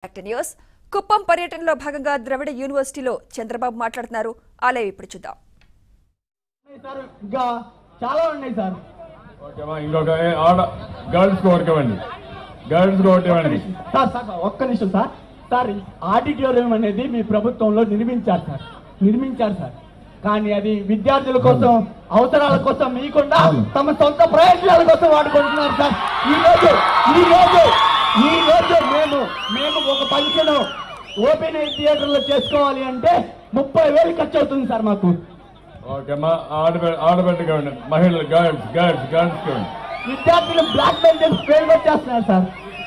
Back to news Kuppam పర్యటనలో భాగంగా ద్రవిడ యూనివర్సిటీలో చంద్రబాబు మాట్లాడుతున్నారు అలా ఇప్పుడు చూద్దాం ఉన్నాయి సార్ ఇంకా చాలా ఉన్నాయి సార్ ఓకేమా ఇంకొక ఏ, ఆడ గర్ల్స్ ఒకటి ఇవ్వండి గర్ల్స్ ఒకటి ఇవ్వండి సార్ సార్ సార్, ఒక్క నిమిషం సార్ సార్ ఆడిటోరియం అనేది మీ ప్రభుత్వంలో నిర్మించారు సార్ నిర్మించారు సార్ కానీ అది విద్యార్థుల కోసం అవసరాల కోసం మీకుండా తమ సొంత ప్రయోజనాల కోసం వాడుకుంటున్నారు సార్ ఈ రోజు ఈ రోజు ఈ రోజు మేము మేము ఒక ఫంక్షన్ ఓపెన్ థియేటర్ లో చేసుకోవాలి అంటే ముప్పై వేలు ఖర్చు అవుతుంది సార్ మాకు ఓకేమా ఆడబిడ్డ ఆడబిడ్డకి ఇవ్వండి మహిళలు గర్ల్స్ గర్ల్స్ గర్ల్స్కి ఇవ్వండి విద్యార్థులు బ్లాక్ బెల్ట్ చేసి ఫెయిల్ వచ్చేస్తున్నారు సార్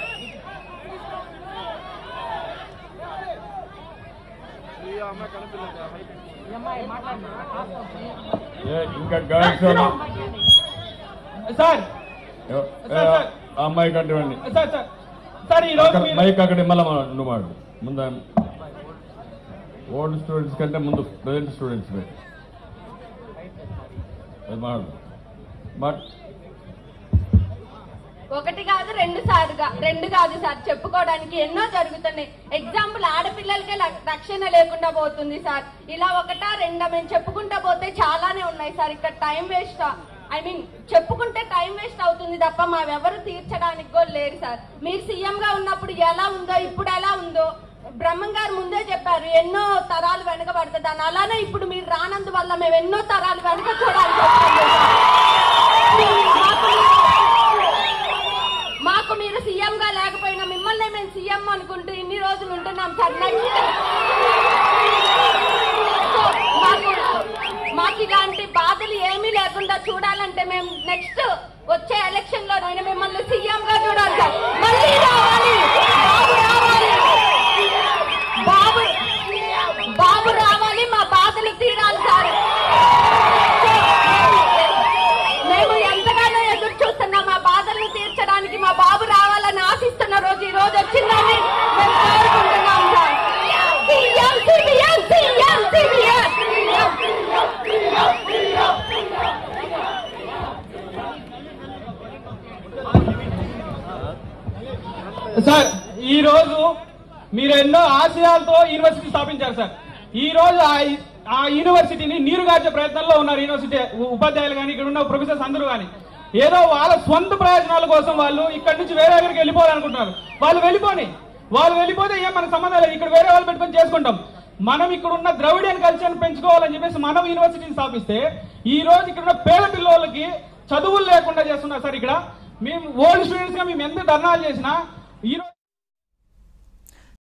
ఏ, ఇంకా గర్ల్స్ సార్ అమ్మాయి కంటే ఇవ్వండి సార్ సార్ సార్ ఈ రోజు అక్కడ మీరు- మైక్ అక్కడ మళ్ళీ నువ్వు మాడు ముందు ఓల్డ్ స్టూడెంట్స్ కంటే ముందు ప్రజెంట్ స్టూడెంట్స్ మాడు బట్ ఒకటి కాదు రెండు సార్గా రెండు కాదు సార్ చెప్పుకోవడానికి ఎన్నో జరుగుతున్నాయి ఎగ్జాంపుల్ ఆడపిల్లలకే ల- రక్షణ లేకుండా పోతుంది సార్ ఇలా ఒకటా రెండా మేము చెప్పుకుంటా పోతే చాలానే ఉన్నాయి సార్ ఇక్కడ టైం వేస్ట్ ఐ మీన్ చెప్పుకుంటే టైం వేస్ట్ అవుతుంది తప్ప మావెవరు తీర్చడానికి కూడా లేరు సార్ మీరు సీఎం గా ఉన్నప్పుడు ఎలా ఉందో ఇప్పుడు ఎలా ఉందో బ్రహ్మం గారు ముందే చెప్పారు ఎన్నో తరాలు వెనకబడుతుంది అని అలానే ఇప్పుడు మీరు రానందువల్ల మేము ఎన్నో తరాలు వెనక చూడాల్సి వస్తుంది సార్. మాకు మీరు సీఎం గా లేకపోయినా మిమ్మల్ని మేము సీఎం అనుకుంటూ ఇన్ని రోజులు ఉంటున్నాం సార్ నెక్స్ట్ సో మాకు మాకు ఇలాంటి బాధలు ఏమీ లేకుండా చూడాలంటే మేము నెక్స్ట్ వచ్చే ఎలక్షన్ లో అయినా మిమ్మల్ని సీఎం గా చూడాలి సార్ మళ్ళీ రావాలి బాబు రావాలి బాబు బాబు రావాలి మా బాధలు తీరాలి సార్ మేము ఎంతగానో ఎదురు చూస్తున్నాం మా బాధలను తీర్చడానికి మా బాబు రావాలని ఆశిస్తున్న రోజు ఈ రోజు వచ్చిందని మేము కోరుకుంటున్నాం sir CM, CM, CM, CM. Sir ఈ రోజు మీరు ఎన్నో ఆశయాలతో యూనివర్సిటీ స్థాపించారు సార్ ఈ రోజు ఆ- ఆ యూనివర్సిటీని నీరుగార్చే ప్రయత్నంలో ఉన్నారు యూనివర్సిటీ ఉ- ఉపాధ్యాయులు కానీ ఇక్కడ ఉన్న ప్రొఫెసర్స్ అందరూ కానీ ఏదో వాళ్ళ స్వంత ప్రయోజనాల కోసం వాళ్ళు ఇక్కడ నుంచి వేరే దగ్గరికి వెళ్ళిపోవాలనుకుంటున్నారు వాళ్ళు వెళ్ళిపోని వాళ్ళు వెళ్ళిపోతే ఏం మనకు సంబంధం లేదు ఇక్కడ వేరే వాళ్ళు పెట్టుకొని చేసుకుంటాం మనం ఇక్కడ ఉన్న ద్రవిడియన్ కల్చర్ పెంచుకోవాలని చెప్పేసి మనం యూనివర్సిటీని స్థాపిస్తే ఈ రోజు ఇక్కడ ఉన్న పేద పిల్లలకి చదువులు లేకుండా చేస్తున్నారు సార్ ఇక్కడ మేము ఓల్డ్ స్టూడెంట్స్ గా మేము ఎంత ధర్నాలు చేసినా ఈ రోజు